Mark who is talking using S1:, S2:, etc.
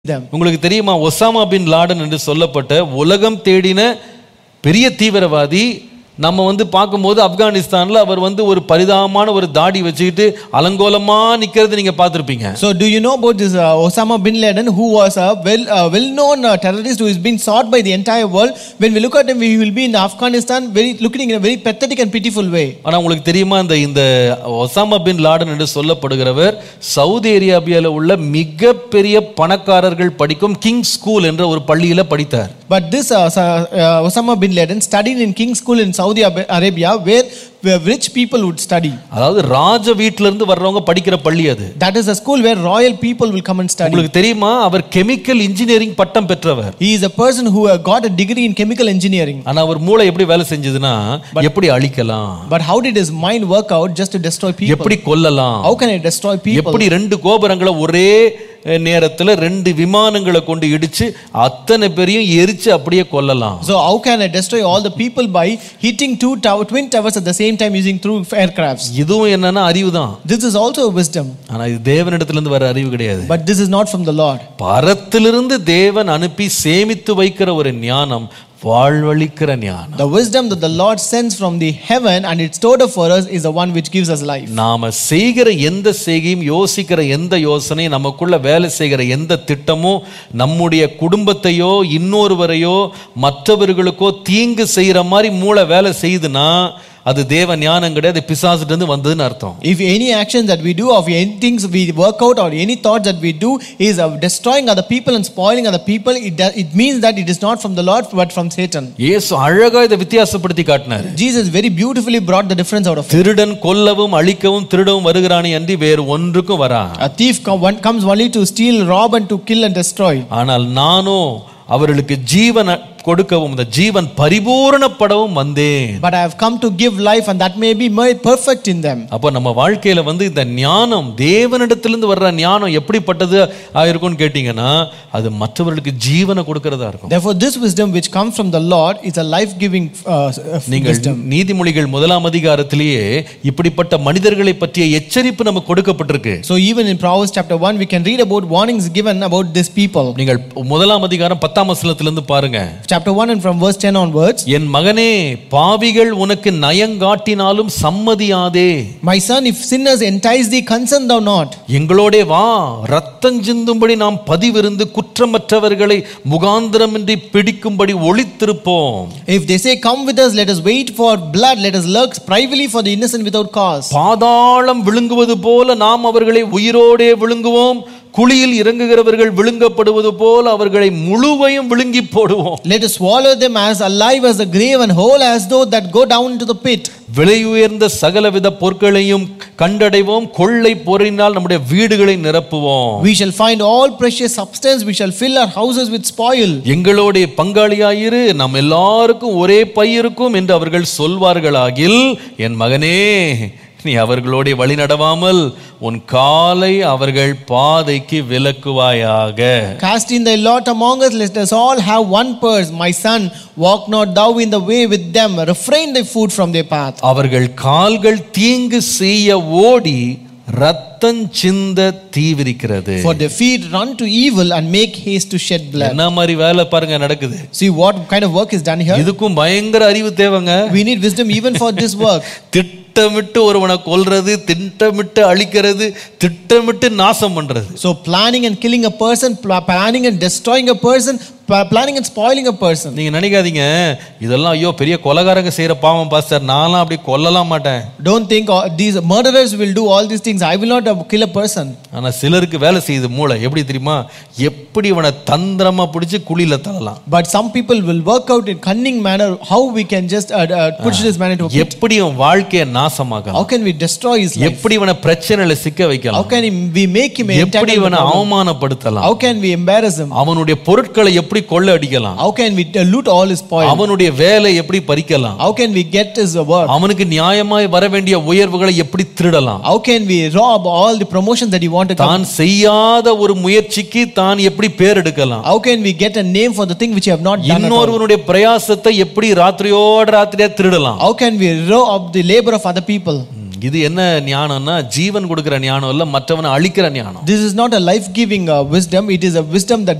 S1: them.
S2: உங்களுக்கு தெரியுமா Osama bin லாடன் என்று சொல்லப்பட்ட உலகம் தேடின பெரிய தீவிரவாதி நம்ம வந்து பார்க்கும்போது ஆப்கானிஸ்தான்ல அவர் வந்து ஒரு பரிதாபமான ஒரு தாடி வச்சுக்கிட்டு அலங்கோலமா நிக்கிறது நீங்க பார்த்திருப்பீங்க
S1: So, do you know about this uh, Osama bin Laden, who was a well, uh, well-known uh, terrorist who is being sought by the entire world? When we look at him, we will be in Afghanistan, very looking in a very pathetic and pitiful way.
S2: ஆனா உங்களுக்கு தெரியுமா இந்த இந்த Osama bin லாடன் என்று சொல்லப்படுகிறவர் Saudi அரேபியாவில் உள்ள மிகப்பெரிய பணக்காரர்கள் படிக்கும் கிங் ஸ்கூல் என்ற ஒரு பள்ளியில படித்தார்
S1: But this uh, Sa- uh, Osama bin Laden studied in King's School in Saudi Ab- Arabia, where, where rich people would study.
S2: அதாவது ராஜ வீட்டில இருந்து வர்றவங்க படிக்கிற பள்ளி அது
S1: That is a school where royal people will come and study.
S2: உங்களுக்கு தெரியுமா அவர் கெமிக்கல் இன்ஜினியரிங் பட்டம் பெற்றவர்
S1: He is a person who uh, got a degree in chemical engineering.
S2: ஆனா அவர் மூளை எப்படி வேலை செஞ்சதுன்னா எப்படி அழிக்கலாம்
S1: But how did his mind work out just to destroy people?
S2: எப்படி கொல்லலாம்
S1: How can I destroy people?
S2: எப்படி ரெண்டு கோபுரங்களை ஒரே அஹ், நேரத்துல ரெண்டு விமானங்களை கொண்டு இடிச்சு அத்தனை பேரையும் எரிச்சு அப்படியே கொல்லலாம்
S1: So how can I destroy all the people by hitting two tower, twin towers at the same time using through aircrafts?
S2: இதுவும் என்னன்னா அறிவுதான்
S1: This is also a wisdom,
S2: ஆனா இது தேவனிடத்துல இருந்து வர அறிவு கிடையாது
S1: but this is not from the Lord.
S2: பரத்திலிருந்து தேவன் அனுப்பி சேமித்து வைக்கிற ஒரு ஞானம் வாழ்வழிக்கிற ஞானம்
S1: The wisdom that the Lord sends from the heaven and it's stored up for us is the one which gives us life.
S2: நாம செய்கிற எந்த செய்கையும் யோசிக்கிற எந்த யோசனையும் நமக்குள்ள வேலை செய்கிற எந்த திட்டமும் நம்முடைய குடும்பத்தையோ இன்னொருவரையோ மற்றவர்களுக்கோ தீங்கு செய்யற மாதிரி மூளை வேலை செய்யுதுன்னா அது தேவ ஞானம் கிடையாது பிசாசுட்டு இருந்து வந்ததுன்னு அர்த்தம்
S1: If any actions that we do, or any things we work out, or any thoughts that we do is of destroying other people and spoiling other people, it, does, it means that it is not from the Lord but from Satan.
S2: இயேசு அழகா இதை வித்தியாசப்படுத்தி காட்டினார்
S1: Jesus very beautifully brought the difference out of it.
S2: திருடன் கொல்லவும் அழிக்கவும் திருடவும் வருகிறானே அன்றி வேறு ஒன்றுக்கும் வரா
S1: A thief come, one, comes only to steal, rob, and to kill and destroy.
S2: ஆனால் நானோ அவர்களுக்கு ஜீவன் கொடுக்கவும் இந்த ஜீவன் பரிபூரணப்படவும் வந்தேன்
S1: But I have come to give life, and that may be made perfect in them.
S2: அப்போ நம்ம வாழ்க்கையில வந்து இந்த ஞானம் தேவனிடத்திலிருந்து வர்ற ஞானம் எப்படிப்பட்டது இருக்கும்னு கேட்டீங்கன்னா அது மற்றவர்களுக்கு ஜீவனை கொடுக்கறதா இருக்கும்
S1: Therefore, this wisdom which comes from the Lord is a life-giving uh, uh,
S2: நீங்கள்
S1: wisdom.
S2: நீதிமொழிகள் முதலாம் அதிகாரத்திலேயே இப்படிப்பட்ட மனிதர்களை பற்றிய எச்சரிப்பு நமக்கு கொடுக்கப்பட்டிருக்கு
S1: So even in Proverbs chapter 1, we can read about warnings given about these people.
S2: நீங்கள் முதலாம் அதிகாரம் பத்தாம் வசனத்திலிருந்து பாருங்க
S1: Chapter 1 and from verse 10 onwards.
S2: என் மகனே பாவிகள் உனக்கு நயங்காட்டினாலும் சம்மதியாதே
S1: My son, if sinners entice thee, consent thou not.
S2: எங்களோடே வா ரத்தம் சிந்தும்படி நாம் பதிவிருந்து குற்றமற்றவர்களை முகாந்திரமின்றி பிடிக்கும்படி ஒளித்திருப்போம்
S1: If they say, Come with us, let us wait for blood, let us lurk privately for the innocent without cause.
S2: பாதாளம் விழுங்குவது போல நாம் அவர்களை உயிரோடே விழுங்குவோம் குழியில் இறங்குகிறவர்கள் விழுங்கப்படுவது போல அவர்களை முழுவையும் விழுங்கி போடுவோம்
S1: Let us swallow them as alive as the grave and whole as though that go down into the pit.
S2: விலை உயர்ந்த சகலவித பொருட்களையும் கண்டடைவோம் கொள்ளை பொறினால் நம்முடைய வீடுகளை நிரப்புவோம்
S1: We shall find all precious substance, we shall fill our houses with spoil.
S2: எங்களோடைய பங்காளியாயிரு நம் எல்லாருக்கும் ஒரே பை இருக்கும் என்று அவர்கள் சொல்வார்களாகில் என் மகனே நீ அவர்களோட வழி நடவாமல் உன் காலை அவர்கள் பாதைக்கு விலக்குவாயாக
S1: Cast in thy lot among us, let us all have one purse. My son, walk not thou in the way with them, refrain thy foot from their path.
S2: அவர்கள் கால்கள் தீங்கு செய்ய ஓடி ரத்தம் சிந்த தீவிரிக்கிறது
S1: For their feet run to evil and make haste to shed blood.
S2: என்ன மாதிரி வேலை பாருங்க நடக்குது
S1: See what kind of work is done here?
S2: இதுக்கும் பயங்கர அறிவு தேவைங்க
S1: We need wisdom even for this work.
S2: திட்டமிட்டு ஒருவனை கொல்றது திட்டமிட்டு அழிக்கிறது திட்டமிட்டு நாசம் பண்றது
S1: So, planning and killing a person, pl- planning and destroying a person, pl- planning and spoiling a person.
S2: நீங்க நினைக்காதீங்க இதெல்லாம் ஐயோ பெரிய கொலகாரங்க செய்யற பாவம் பாஸ்டர் நான்லாம் அப்படி கொல்லலாம் மாட்டேன்
S1: Don't think oh, these murderers will do all these things. I will not uh, kill a person.
S2: ஆனா சிலருக்கு வேலை செய்யுது மூளை எப்படி தெரியுமா எப்படி இவனை தந்திரமா பிடிச்சு குழியில தள்ளலாம்
S1: But some people will work out in cunning manner how we can just uh, uh, push this man into a pit.
S2: எப்படி இவன் வாழ்க்கையை
S1: How
S2: நாசமாக்கலாம்
S1: can we destroy his life?
S2: எப்படி இவனை பிரச்சனையில சிக்க
S1: How
S2: வைக்கலாம்
S1: can we make him
S2: எப்படி
S1: entangled in
S2: இவனை
S1: the problem?
S2: அவமானப்படுத்தலாம்
S1: How can we embarrass him?
S2: அவனுடைய பொருட்களை எப்படி கொள்ள அடிக்கலாம்
S1: How can we uh, loot all his spoil?
S2: அவனுடைய வேலை எப்படி பறிக்கலாம்
S1: How can we get his uh, work?
S2: அவனுக்கு நியாயமாய் வர வேண்டிய உயர்வுகளை எப்படி திருடலாம்
S1: How can we rob all the promotions that he wanted? to-
S2: தான் செய்யாத ஒரு முயற்சிக்கு தான் எப்படி பேர் எடுக்கலாம்
S1: How can we get a name for the thing which you have not done? at all?
S2: இன்னொருவனுடைய பிரயாசத்தை எப்படி ராத்திரியோட ராத்திரியா திருடலாம்
S1: How can we rob the labor of other people?
S2: இது என்ன ஞானம்னா ஜீவன் கொடுக்கிற ஞானம் இல்ல மற்றவனை அழிக்கிற ஞானம்
S1: This is not a life giving uh, wisdom, it is a wisdom that